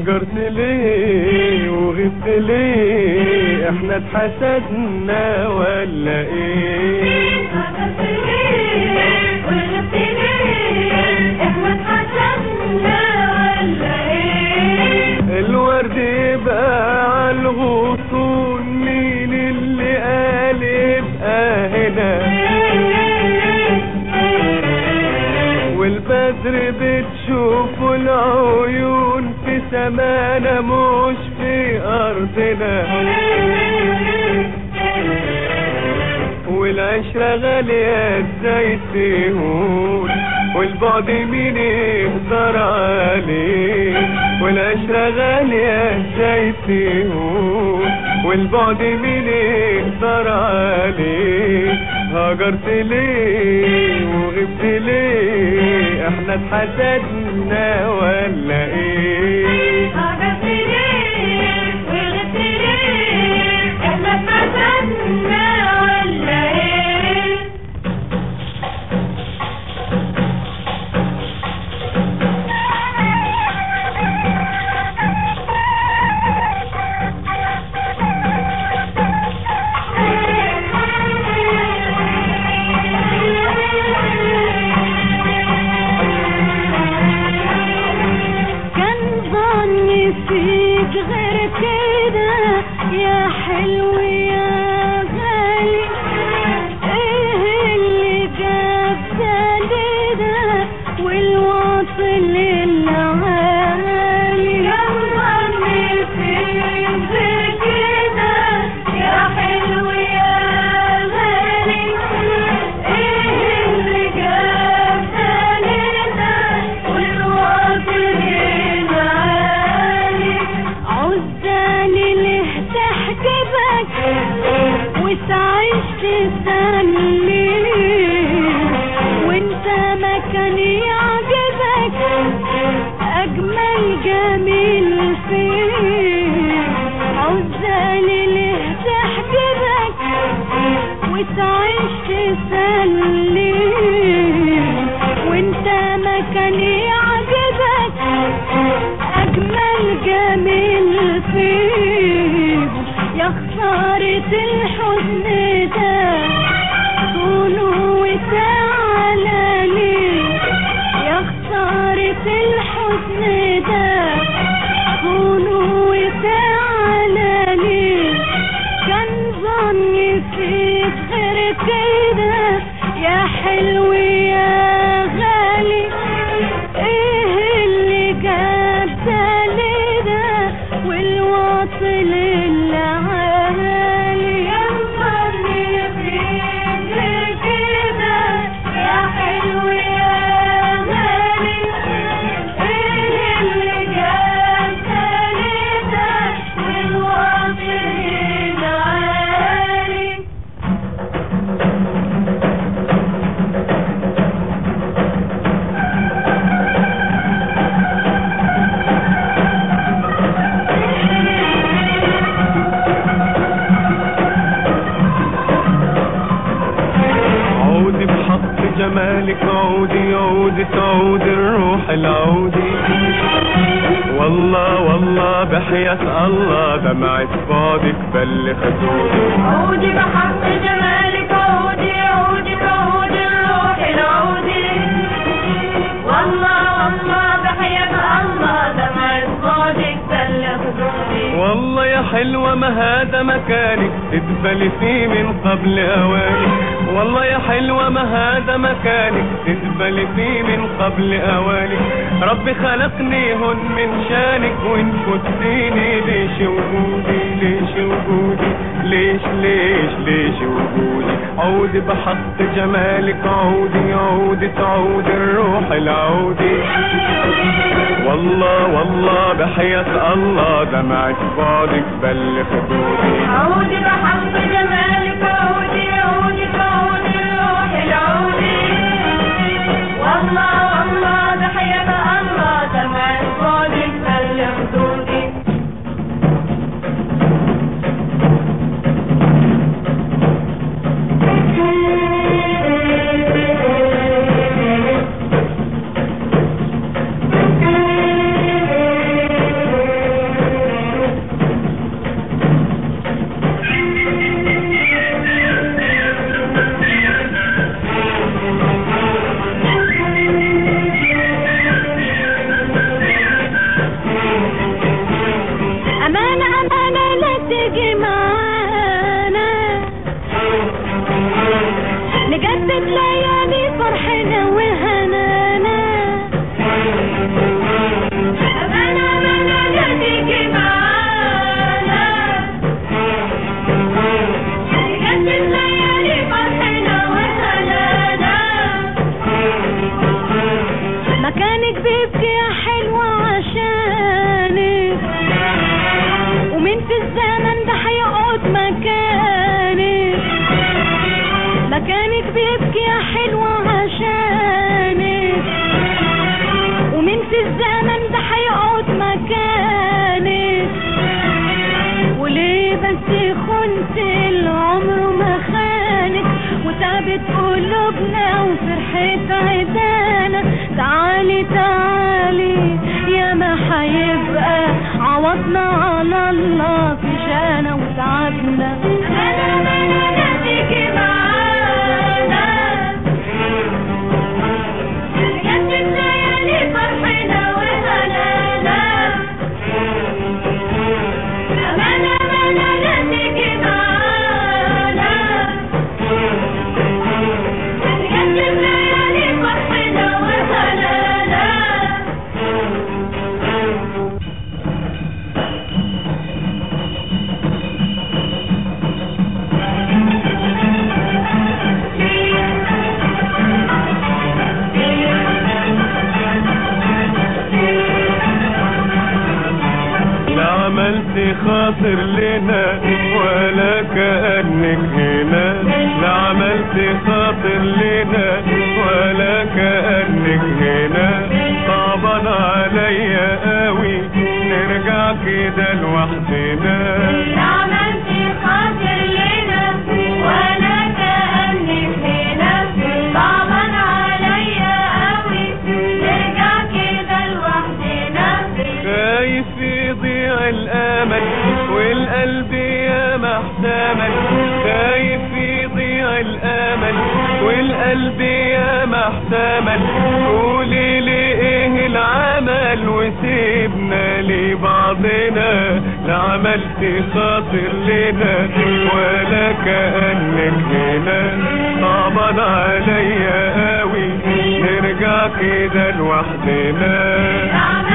هاجرت ليه وغبت ليه احنا اتحسدنا ولا ايه الورد يبقى عالغصون مين اللي قال يبقى هنا والبدر بتشوف العيون في سمانا مش في ارضنا والعشرة غالية ازاي تهون والبعد مين يقدر عليه والعشرة غالية ازاي تهون والبعد مين يقدر عليه هاجرت ليه وغبت ليه احنا اتحسدنا ولا ايه كان ظني فيك غير كده يا حلو يا غالي ايه اللي جاب بالي ده والواصل العالي كان ظني فيك غير كده يا حلو يا غالي ايه اللي جاب بالي ده والواصل العالي عزالي ليه تحجبك وتعيش تسلي وانت مكان يعجبك اجمل جميل فيه عزالي ليه تحجبك وتعيش تسلي وانت مكان يعجبك اجمل جميل فيه يا خسارة الحزن ده طوله وتعالى ليه يا خسارة الحزن ده طوله وتعالى ليه كان ظني فيك غير كده يا حلو يا غالي ايه اللي جاب بالي ده والواصل العالي كان ظني فيك غير كده يا حلو يا غالي ايه اللي جاب بالي ده والواصل العالي عودي بحق جمالك عودي عودي تعودي الروح العودي والله والله بحياة الله دمعة بعدك بل خدودي عودي بحق جمالك عودي عودي عودي الروح العودي والله والله بحياة الله دمعة صادق بلغ خدودي والله يا حلوة ما هذا مكانك تدبلي فيه من قبل أوانك والله يا حلوة ما هذا مكانك تدبلي فيه من قبل أوانك ربي خلقني هن من شانك وإن فتيني ليش وجودي ليش وجودي ليش ليش ليش وجودي عودي بحق جمالك عودي عودي تعودي الروح العودي والله والله بحياة الله دمعة بعدك بل خدودي عودي بحق جمالك عودي عودي عودي الروح العودي والله والله بحياة الله دمعة صادق بلغ خدودي مكانك بيبكي يا حلوة عشانك ومين في الزمن ده هيقعد مكانك مكانك بيبكي يا حلوة عشانك ومين في الزمن ده هيقعد مكانك وليه بس خنت العمر ما خانك وتعبت قلوبنا وفرحت عدانا تعالي تعالي يا ما هيبقى عوضنا على الله في جانا وتعبنا انا انا نفسك معانا جت الليالي فرحنا وهلانا أمانة أمانة نسيك معانا جت الليالي فرحنا وهلانا لا عملت خاطر لنا ولا كأنك هنا لا عملت خاطر لنا ولا كأنك هنا صعبان عليا قوي نرجع كده لوحدنا عملت خاطر لنا ولا كأنك هنا صعبان عليا قوي نرجع كده لوحدنا خايف يضيع الامل والقلب يا محتمل خايف يضيع الامل والقلب يا محتمل قولي لي ايه العمل وسيبنا لبعضنا لا عملت خاطر لنا ولا كأنك هنا صعبان عليا قوي نرجع كده لوحدنا عملت